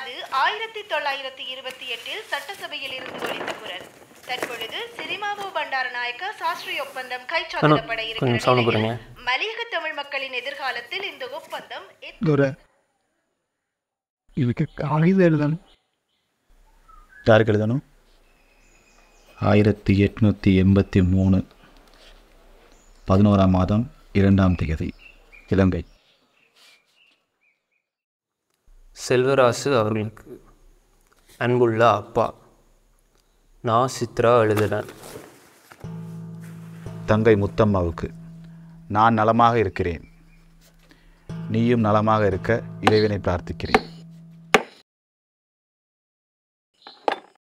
அது ஆயிரத்தி தொள்ளாயிரத்தி இருபத்தி எட்டில் சட்டசபையில் இருந்து ஒலித்த குரல் தற்பொழுது சிரிமாவோ பண்டாரநாயக்க சாஸ்திரி ஒப்பந்தம் கைச்சாத்திடப்பட இருக்கிற கொஞ்சம் sound குறைங்க. நிலையில் மலையக தமிழ் மக்களின் எதிர்காலத்தில் இந்த ஒப்பந்தம் எத்- துரை இதுக்கு காகிதம் எழுதணும் யாருக்கு எழுதணும் ஆயிரத்தி எட்நூற்றி எண்பத்தி மூணு பதினோராம் மாதம் இரண்டாம் தேதி இலங்கை செல்வராசு அவர்களுக்கு அன்புள்ள அப்பா நான் சித்ரா எழுதுனேன் தங்கை முத்தம்மாவுக்கு நான் நலமாக இருக்கிறேன் நீயும் நலமாக இருக்க இறைவனை பிரார்த்திக்கிறேன்